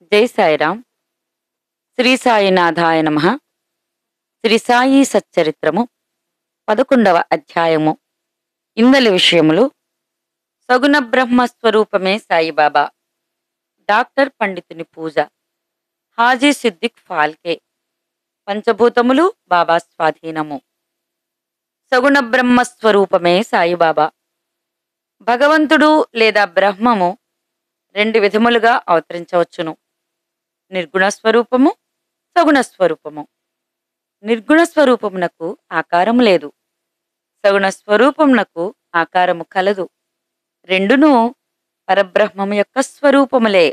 జై సాయిరాం శ్రీ సాయినాథాయ నమ శ్రీ సాయి సచ్చరిత్రము పదకొండవ అధ్యాయము ఇందలి విషయములు సగుణ బ్రహ్మ స్వరూపమే సాయిబాబా డాక్టర్ పండితుని పూజ హాజీ సిద్దిక్ ఫాల్కే పంచభూతములు బాబా స్వాధీనము సగుణ బ్రహ్మ స్వరూపమే సాయిబాబా భగవంతుడు లేదా బ్రహ్మము రెండు విధములుగా అవతరించవచ్చును నిర్గుణ స్వరూపము సగుణ స్వరూపము నిర్గుణ స్వరూపమునకు ఆకారము లేదు సగుణ స్వరూపమునకు ఆకారము కలదు రెండును పరబ్రహ్మము యొక్క స్వరూపములే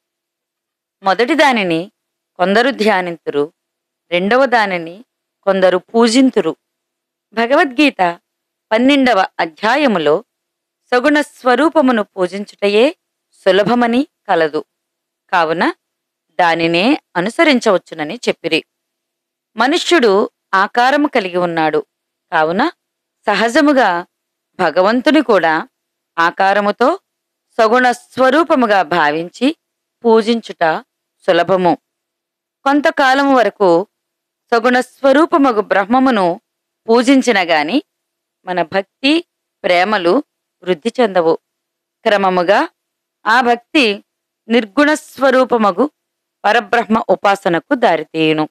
మొదటి దానిని కొందరు ధ్యానింతురు రెండవ దానిని కొందరు పూజింతురు భగవద్గీత పన్నెండవ అధ్యాయములో సగుణ స్వరూపమును పూజించుటయే సులభమని కలదు కావున దానినే అనుసరించవచ్చునని చెప్పిరి మనుష్యుడు ఆకారము కలిగి ఉన్నాడు కావున సహజముగా భగవంతుని కూడా ఆకారముతో సగుణ స్వరూపముగా భావించి పూజించుట సులభము కొంతకాలము వరకు సగుణ స్వరూపముగు బ్రహ్మమును పూజించిన గాని మన భక్తి ప్రేమలు వృద్ధి చెందవు క్రమముగా ఆ భక్తి నిర్గుణ స్వరూపమగు పరబ్రహ్మ ఉపాసనకు దారితీయును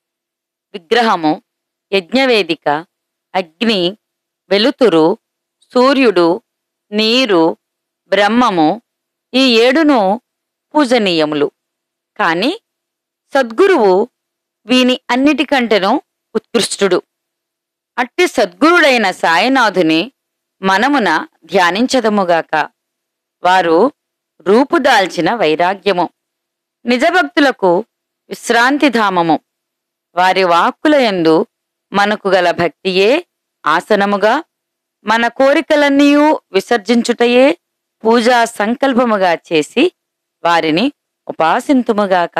విగ్రహము యజ్ఞవేదిక అగ్ని వెలుతురు సూర్యుడు నీరు బ్రహ్మము ఈ ఏడును పూజనీయములు కాని సద్గురువు వీని అన్నిటికంటెను ఉత్కృష్టుడు అట్టి సద్గురుడైన సాయినాథుని మనమున ధ్యానించదముగాక వారు రూపుదాల్చిన వైరాగ్యము నిజభక్తులకు విశ్రాంతిధామము వారి వాక్కులయందు మనకు గల భక్తియే ఆసనముగా మన కోరికలన్నీయూ విసర్జించుటయే పూజా సంకల్పముగా చేసి వారిని ఉపాసింతుముగాక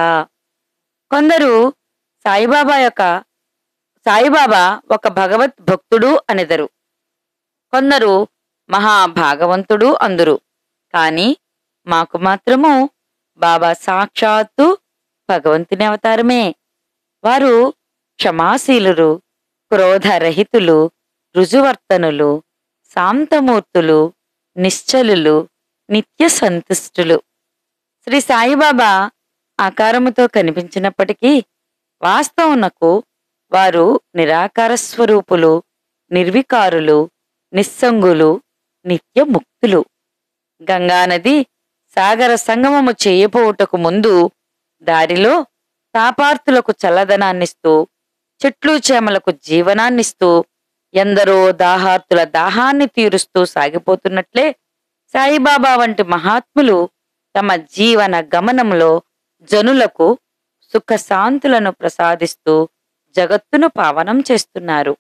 కొందరు సాయిబాబా యొక్క సాయిబాబా ఒక భగవత్ భక్తుడు అనెదరు కొందరు మహాభాగవంతుడు అందురు కాని మాకు మాత్రము బాబా సాక్షాత్తు భగవంతుని అవతారమే వారు క్షమాశీలురు క్రోధరహితులు రుజువర్తనులు శాంతమూర్తులు నిశ్చలులు నిత్య సంతుష్టులు శ్రీ సాయిబాబా ఆకారముతో కనిపించినప్పటికీ వాస్తవమునకు వారు నిరాకార స్వరూపులు నిర్వికారులు నిస్సంగులు నిత్య ముక్తులు గంగానది సాగర సంగమము చేయపోవుటకు ముందు దారిలో తాపార్తులకు చల్లదనాన్నిస్తూ చెట్లు చేమలకు జీవనాన్నిస్తూ ఎందరో దాహార్తుల దాహాన్ని తీరుస్తూ సాగిపోతున్నట్లే సాయిబాబా వంటి మహాత్ములు తమ జీవన గమనంలో జనులకు సుఖశాంతులను ప్రసాదిస్తూ జగత్తును పావనం చేస్తున్నారు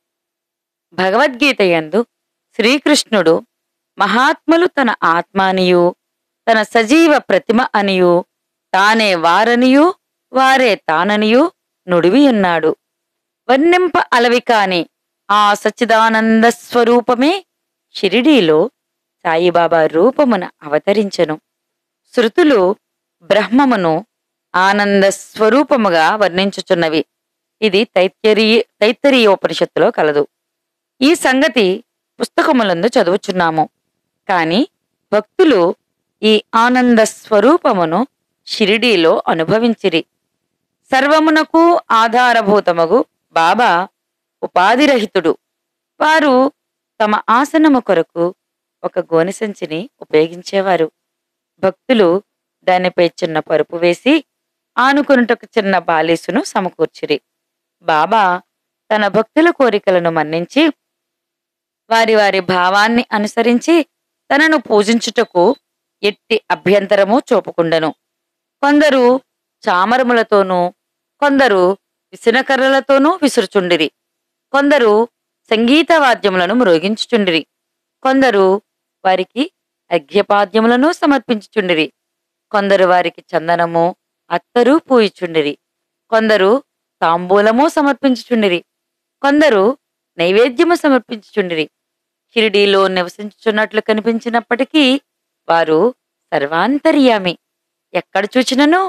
భగవద్గీత యందు శ్రీకృష్ణుడు మహాత్ములు తన ఆత్మానియు తన సజీవ ప్రతిమ అనియు తానే వారనియు వారే తాననియు నుడివియున్నాడు వర్ణింప అలవి కాని ఆ సచ్చిదానంద స్వరూపమే షిరిడీలో సాయిబాబా రూపమున అవతరించెను శృతులు బ్రహ్మమును ఆనంద స్వరూపముగా వర్ణించుచున్నవి ఇది తైత్తరీ తైత్తరీయోపనిషత్తులో కలదు ఈ సంగతి పుస్తకములందు చదువుచున్నాము కాని భక్తులు ఈ ఆనంద స్వరూపమును షిరిడీలో అనుభవించిరి సర్వమునకు ఆధారభూతమగు బాబా ఉపాధిరహితుడు వారు తమ ఆసనము కొరకు ఒక గోనె సంచిని ఉపయోగించేవారు భక్తులు దానిపై చిన్న పరుపు వేసి ఆనుకొనుటకు చిన్న బాలీసును సమకూర్చిరి బాబా తన భక్తుల కోరికలను మన్నించి వారి వారి భావాన్ని అనుసరించి తనను పూజించుటకు ఎట్టి అభ్యంతరము చూపకుండెను కొందరు చామరములతోనూ కొందరు విసనకర్రలతోనూ విసురుచుండిరి కొందరు సంగీత వాద్యములను మ్రోగించుచుండిరి కొందరు వారికి అర్ఘ్యపాద్యములను సమర్పించుచుండిరి కొందరు వారికి చందనము అత్తరు పూయిచుండిరి కొందరు తాంబూలము సమర్పించుచుండిరి కొందరు నైవేద్యము సమర్పించుచుండిరి షిరిడీలో నివసించుచున్నట్లు కనిపించినప్పటికీ వారు సర్వాంతర్యామి ఎక్కడ చూచినను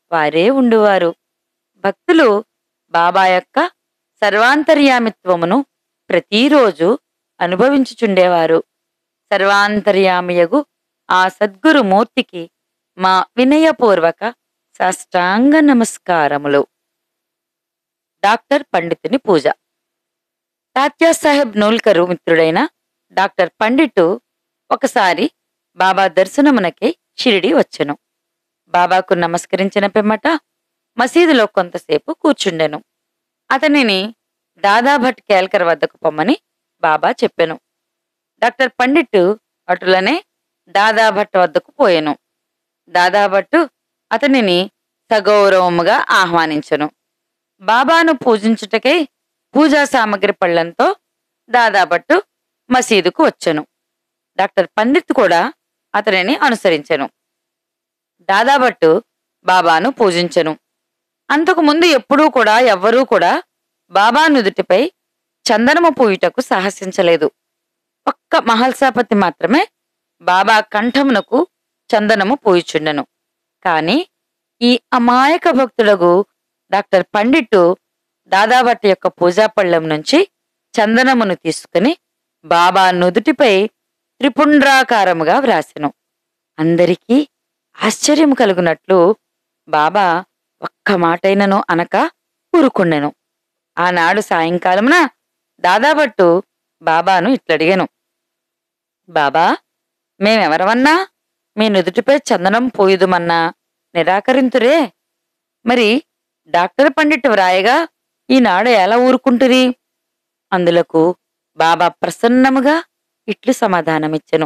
వారే ఉండువారు భక్తులు బాబా యొక్క సర్వాంతర్యామిత్వమును ప్రతిరోజు అనుభవించుచుండేవారు సర్వాంతర్యామియగు ఆ సద్గురు మూర్తికి మా వినయపూర్వక సాష్టాంగ నమస్కారములు డాక్టర్ పండితుని పూజ తాత్యాసాహెబ్ నోల్కరు మిత్రుడైన డాక్టర్ పండిటు ఒకసారి బాబా దర్శనమునకై షిరిడి వచ్చెను బాబాకు నమస్కరించిన పిమ్మట మసీదులో కొంతసేపు కూర్చుండెను అతనిని దాదాభట్ కేల్కర్ వద్దకు పొమ్మని బాబా చెప్పెను డాక్టర్ పండిట్ అటులనే దాదాభట్ వద్దకు పోయెను దాదాభట్టు అతనిని సగౌరవముగా ఆహ్వానించెను బాబాను పూజించుటకై పూజా సామగ్రి పళ్లంతో దాదాభట్టు మసీదుకు వచ్చెను డాక్టర్ పండిత్ కూడా అతనిని అనుసరించెను దాదాభట్టు బాబాను పూజించెను అంతకు ముందు ఎప్పుడూ కూడా ఎవ్వరూ కూడా బాబా నుదుటిపై చందనము పూయుటకు సాహసించలేదు ఒక్క మహల్సాపతి మాత్రమే బాబా కంఠమునకు చందనము పూయిచుండెను కాని ఈ అమాయక భక్తుడగు డాక్టర్ పండిట్టు దాదాభట్టు యొక్క పూజాపళ్ళెం నుంచి చందనమును తీసుకుని బాబా నుదుటిపై త్రిపుండ్రాకారముగా వ్రాసెను అందరికీ ఆశ్చర్యం కలుగునట్లు బాబా ఒక్క మాటైనను అనక ఊరుకుండెను ఆనాడు సాయంకాలమున దాదాభట్టు బాబాను ఇట్లడిగాను బాబా మేమెవరమన్నా మీ నుదుటిపై చందనం పోయుదుమన్నా నిరాకరింతురే మరి డాక్టర్ పండిట్ వ్రాయగా ఈనాడు ఎలా ఊరుకుంటురి అందులకు బాబా ప్రసన్నముగా ఇట్లు సమాధానమిచ్చెను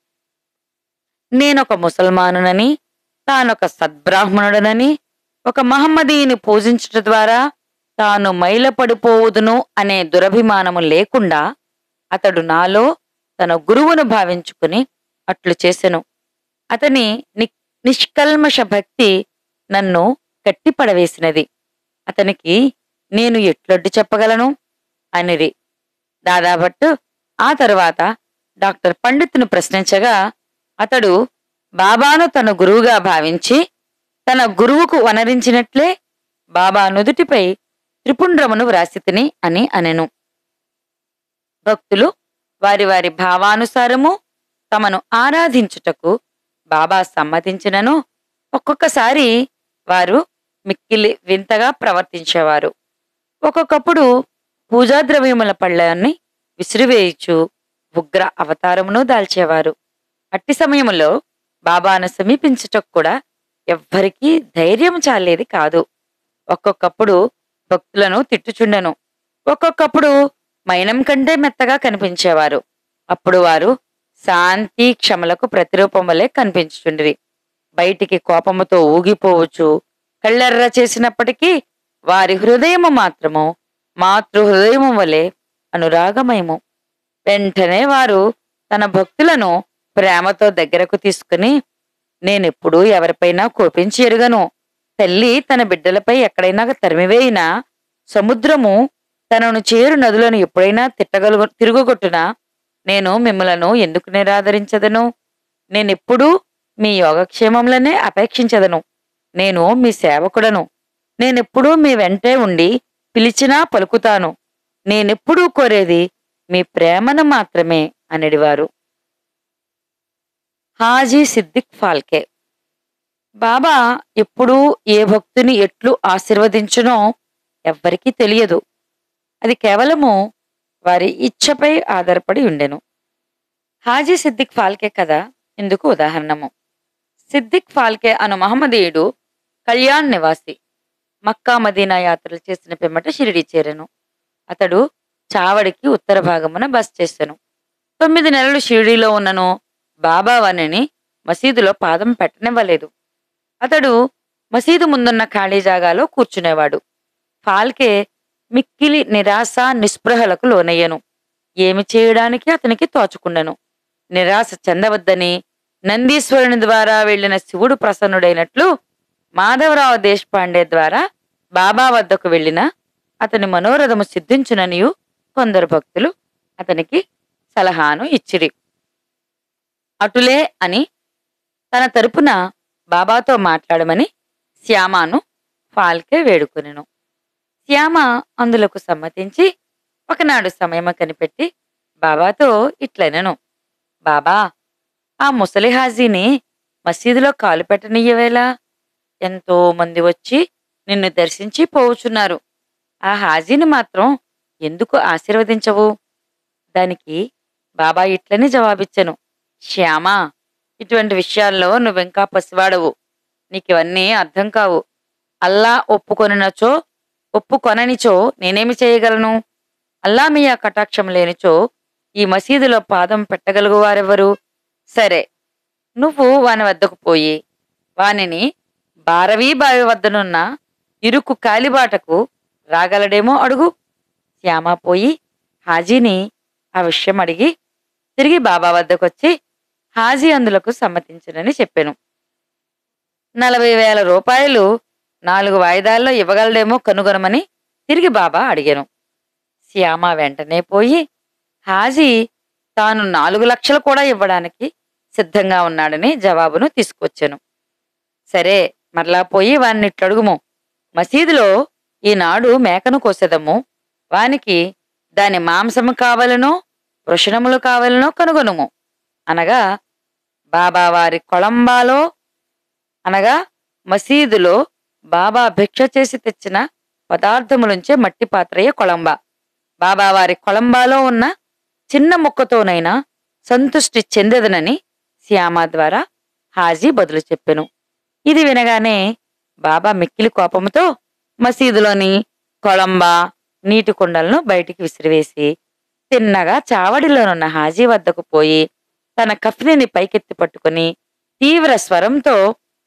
నేనొక ముసల్మానునని తానొక సద్బ్రాహ్మణుడనని ఒక మహమ్మదీని పూజించుట ద్వారా తాను మైలపడిపోవుదును అనే దురభిమానము లేకుండా అతడు నాలో తన గురువును భావించుకుని అట్లు చేసెను అతని ని నిష్కల్మష భక్తి నన్ను కట్టిపడవేసినది అతనికి నేను ఎట్లొడ్డు చెప్పగలను అనిరి దాదాభట్టు ఆ తరువాత డాక్టర్ పండిత్ను ప్రశ్నించగా అతడు బాబాను తన గురువుగా భావించి తన గురువుకు వనరించినట్లే బాబా నుదుటిపై త్రిపుండ్రమును వ్రాసితిని అని అనెను భక్తులు వారి వారి భావానుసారము తమను ఆరాధించుటకు బాబా సమ్మతించినను ఒక్కొక్కసారి వారు మిక్కిలి వింతగా ప్రవర్తించేవారు ఒక్కొక్కప్పుడు పూజా ద్రవ్యముల పళ్ళని విసిరివేయుచు ఉగ్ర అవతారమును దాల్చేవారు అట్టి సమయములో బాబాను సమీపించుటకు కూడా ఎవ్వరికీ ధైర్యం చాలేది కాదు ఒక్కొక్కప్పుడు భక్తులను తిట్టుచుండెను ఒక్కొక్కప్పుడు మైనం కంటే మెత్తగా కనిపించేవారు అప్పుడు వారు శాంతి క్షమలకు ప్రతిరూపం వలె కనిపించుచుండిరి బయటికి కోపముతో ఊగిపోవచ్చు కళ్ళెర్ర చేసినప్పటికీ వారి హృదయము మాత్రము మాతృ హృదయము వలె అనురాగమయము వెంటనే వారు తన భక్తులను ప్రేమతో దగ్గరకు తీసుకుని నేనెప్పుడూ ఎవరిపైనా కోపించి ఎరుగను తల్లి తన బిడ్డలపై ఎక్కడైనా తరిమివేయినా సముద్రము తనను చేరు నదులను ఎప్పుడైనా తిట్టగలుగు తిరుగుగొట్టునా నేను మిమ్మలను ఎందుకు నిరాదరించదను నేనెప్పుడూ మీ యోగక్షేమములనే అపేక్షించదను నేను మీ సేవకుడను నేనెప్పుడూ మీ వెంటే ఉండి పిలిచినా పలుకుతాను నేనెప్పుడూ కోరేది మీ ప్రేమను మాత్రమే అనడివారు హాజీ సిద్దిక్ ఫాల్కే బాబా ఎప్పుడూ ఏ భక్తుని ఎట్లు ఆశీర్వదించునో ఎవ్వరికీ తెలియదు అది కేవలము వారి ఇచ్ఛపై ఆధారపడి ఉండెను హాజీ సిద్దిక్ ఫాల్కే కథ ఇందుకు ఉదాహరణము సిద్దిక్ ఫాల్కే అను మహమ్మదీయుడు కళ్యాణ్ నివాసి మక్కా మదీనా యాత్రలు చేసిన పిమ్మట షిరిడి చేరెను అతడు చావడికి ఉత్తర భాగమున బస్ చేసెను తొమ్మిది నెలలు షిరిడీలో ఉన్నను బాబా వాణిని మసీదులో పాదం పెట్టనివ్వలేదు అతడు మసీదు ముందున్న ఖాళీ జాగాలో కూర్చునేవాడు ఫాల్కే మిక్కిలి నిరాశ నిస్పృహలకు లోనయ్యను ఏమి చేయడానికి అతనికి తోచుకుండెను నిరాశ చెందవద్దని నందీశ్వరుని ద్వారా వెళ్లిన శివుడు ప్రసన్నుడైనట్లు మాధవరావు దేశపాండే ద్వారా బాబా వద్దకు వెళ్లిన అతని మనోరథము సిద్ధించుననియు కొందరు భక్తులు అతనికి సలహాను ఇచ్చిరి అటులే అని తన తరపున బాబాతో మాట్లాడమని శ్యామను ఫాల్కే వేడుకొనెను శ్యామ అందులకు సమ్మతించి ఒకనాడు సమయము కనిపెట్టి బాబాతో ఇట్లనెను బాబా ఆ ముసలి హాజీని మసీదులో కాలు పెట్టనీయవేలా ఎంతో మంది వచ్చి నిన్ను దర్శించి పోవుచున్నారు ఆ హాజీని మాత్రం ఎందుకు ఆశీర్వదించవు దానికి బాబా ఇట్లని జవాబిచ్చెను శ్యామా ఇటువంటి విషయాల్లో నువ్వింకా పసివాడవు నీకివన్నీ అర్థం కావు అల్లా ఒప్పుకొనినచో ఒప్పుకొననిచో నేనేమి చేయగలను అల్లా మీ ఆ కటాక్షం లేనిచో ఈ మసీదులో పాదం పెట్టగలుగు వారెవరు సరే నువ్వు వాని వద్దకు పోయి వానిని బారవీ బావి వద్దనున్న ఇరుకు కాలిబాటకు రాగలడేమో అడుగు శ్యామ పోయి హాజీని ఆ విషయం అడిగి తిరిగి బాబా వద్దకొచ్చి హాజీ అందులకు సమ్మతించనని చెప్పాను నలభై వేల రూపాయలు నాలుగు వాయిదాల్లో ఇవ్వగలడేమో కనుగొనమని తిరిగి బాబా అడిగాను శ్యామ వెంటనే పోయి హాజీ తాను నాలుగు లక్షలు కూడా ఇవ్వడానికి సిద్ధంగా ఉన్నాడని జవాబును తీసుకొచ్చాను సరే మరలా పోయి వాణ్ణి ఇట్లడుగుము మసీదులో ఈనాడు మేకను కోసెదము వానికి దాని మాంసము కావలనో వృషణములు కావలనో కనుగొనుము అనగా బాబా వారి కొళంబాలో అనగా మసీదులో బాబా భిక్ష చేసి తెచ్చిన పదార్థములుంచే మట్టి పాత్రయే కొళంబ బాబా వారి కొళంబాలో ఉన్న చిన్న ముక్కతోనైనా సంతుష్టి చెందెదనని శ్యామ ద్వారా హాజీ బదులు చెప్పెను ఇది వినగానే బాబా మిక్కిలి కోపముతో మసీదులోని కొళంబ నీటి కుండలను బయటికి విసిరివేసి తిన్నగా చావడిలోనున్న హాజీ వద్దకు పోయి తన కఫ్నిని పైకెత్తి పట్టుకుని తీవ్ర స్వరంతో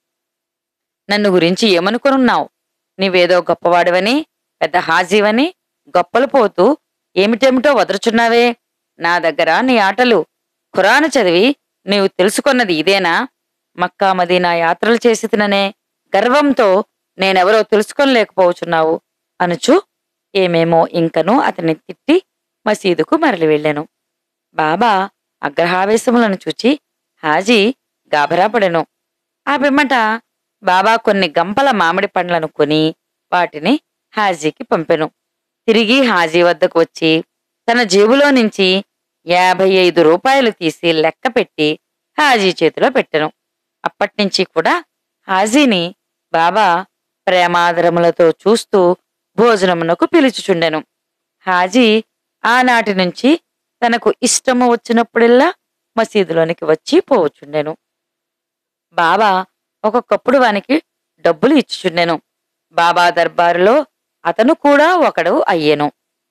నన్ను గురించి ఏమనుకునున్నావు నీవేదో గొప్పవాడివని పెద్ద హాజీవని గొప్పలు పోతూ ఏమిటేమిటో వదరుచున్నావే నా దగ్గర నీ ఆటలు ఖురాను చదివి నీవు తెలుసుకొన్నది ఇదేనా మక్కా మదీనా యాత్రలు చేసి తిననే గర్వంతో నేనెవరో తెలుసుకోలేకపోవచున్నావు అనుచు ఏమేమో ఇంకను అతన్ని తిట్టి మసీదుకు మరలి వెళ్ళాను బాబా అగ్రహావేశములను చూచి హాజీ గాభరాపడెను ఆ పిమ్మట బాబా కొన్ని గంపల మామిడి పండ్లను కొని వాటిని హాజీకి పంపెను తిరిగి హాజీ వద్దకు వచ్చి తన జేబులో నుంచి యాభై ఐదు రూపాయలు తీసి లెక్క పెట్టి హాజీ చేతిలో పెట్టెను అప్పట్నుంచి కూడా హాజీని బాబా ప్రేమాదరములతో చూస్తూ భోజనమునకు పిలుచుచుండెను హాజీ ఆనాటి నుంచి తనకు ఇష్టము వచ్చినప్పుడెల్లా మసీదులోనికి వచ్చి పోవచుండెను బాబా ఒక్కొక్కప్పుడు వానికి డబ్బులు ఇచ్చుచుండెను బాబా దర్బారులో అతను కూడా ఒకడు అయ్యెను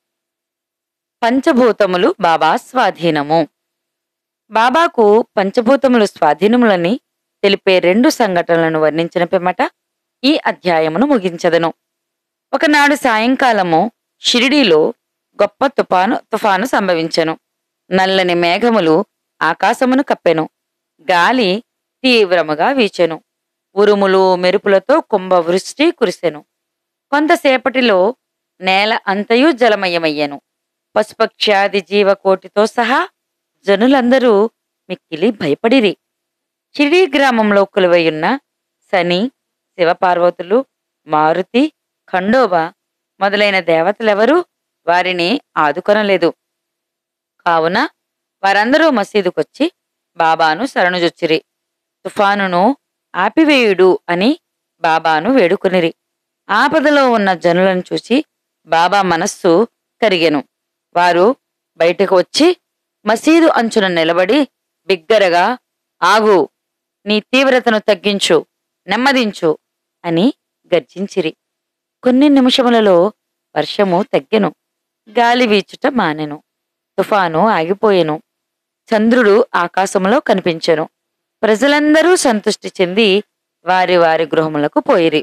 పంచభూతములు బాబా స్వాధీనము బాబాకు పంచభూతములు స్వాధీనములని తెలిపే రెండు సంఘటనలను వర్ణించిన పిమ్మట ఈ అధ్యాయమును ముగించదను ఒకనాడు సాయంకాలము షిరిడీలో గొప్ప తుఫాను తుఫాను సంభవించెను నల్లని మేఘములు ఆకాశమును కప్పెను గాలి తీవ్రముగా వీచెను ఉరుములు మెరుపులతో కుంభవృష్టి కురిసెను కొంతసేపటిలో నేల అంతయు జలమయమయ్యెను పశుపక్ష్యాది జీవకోటితో సహా జనులందరూ మిక్కిలి భయపడిరి షిరిడీ గ్రామంలో కొలువయున్న శని శివపార్వతులు మారుతి ఖండోబ మొదలైన దేవతలెవరూ వారిని ఆదుకొనలేదు కావున వారందరూ మసీదుకొచ్చి బాబాను శరణుజొచ్చిరి తుఫానును ఆపివేయుడు అని బాబాను వేడుకొనిరి ఆపదలో ఉన్న జనులను చూసి బాబా మనస్సు కరిగెను వారు బయటకు వచ్చి మసీదు అంచున నిలబడి బిగ్గరగా ఆగు నీ తీవ్రతను తగ్గించు నెమ్మదించు అని గర్జించిరి కొన్ని నిమిషములలో వర్షము తగ్గెను గాలి వీచుట మానెను తుఫాను ఆగిపోయెను చంద్రుడు ఆకాశములో కనిపించెను ప్రజలందరూ సంతృష్టి చెంది వారి వారి గృహములకు పోయిరి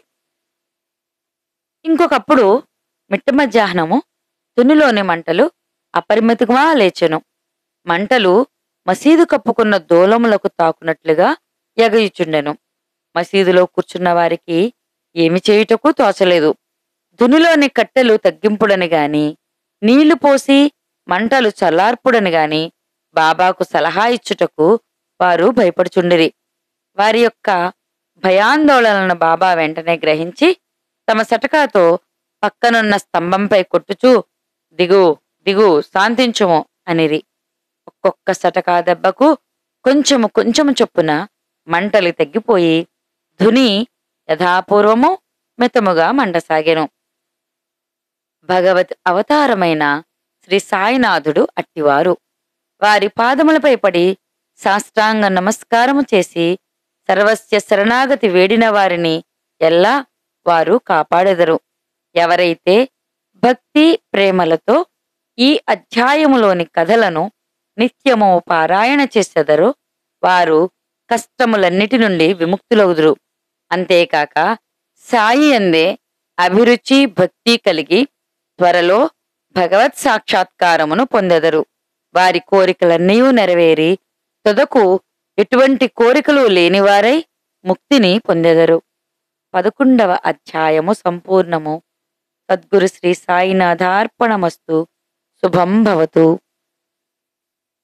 ఇంకొకప్పుడు మిట్ట మధ్యాహ్నము తునిలోని మంటలు అపరిమితంగా లేచెను మంటలు మసీదు కప్పుకున్న దూలములకు తాకునట్లుగా ఎగయుచుండెను మసీదులో కూర్చున్న వారికి ఏమి చేయుటకు తోచలేదు దునిలోని కట్టెలు తగ్గింపుడని గాని నీళ్లు పోసి మంటలు చల్లార్పుడని గాని బాబాకు సలహా ఇచ్చుటకు వారు భయపడుచుండిరి వారి యొక్క భయాందోళనలను బాబా వెంటనే గ్రహించి తమ సటకాతో పక్కనున్న స్తంభంపై కొట్టుచూ దిగు దిగు శాంతించుము అనిరి ఒక్కొక్క సటకా దెబ్బకు కొంచెము కొంచెము చొప్పున మంటలు తగ్గిపోయి ధుని యథాపూర్వము మితముగా మండసాగెను భగవత్ అవతారమైన శ్రీ సాయినాథుడు అట్టివారు వారి పాదములపై పడి సాష్టాంగ నమస్కారము చేసి సర్వస్య శరణాగతి వేడిన వారిని ఎల్లా వారు కాపాడెదరు ఎవరైతే భక్తి ప్రేమలతో ఈ అధ్యాయములోని కథలను నిత్యము పారాయణ చేసెదరో వారు కష్టములన్నిటి నుండి విముక్తులవుదురు అంతేకాక సాయి అందే అభిరుచి భక్తి కలిగి త్వరలో భగవత్ సాక్షాత్కారమును పొందెదరు వారి కోరికలన్నీ నెరవేరి తుదకు ఎటువంటి కోరికలు లేనివారై ముక్తిని పొందెదరు పదకొండవ అధ్యాయము సంపూర్ణము సద్గురు శ్రీ సాయినాథార్పణమస్తు శుభం భవతు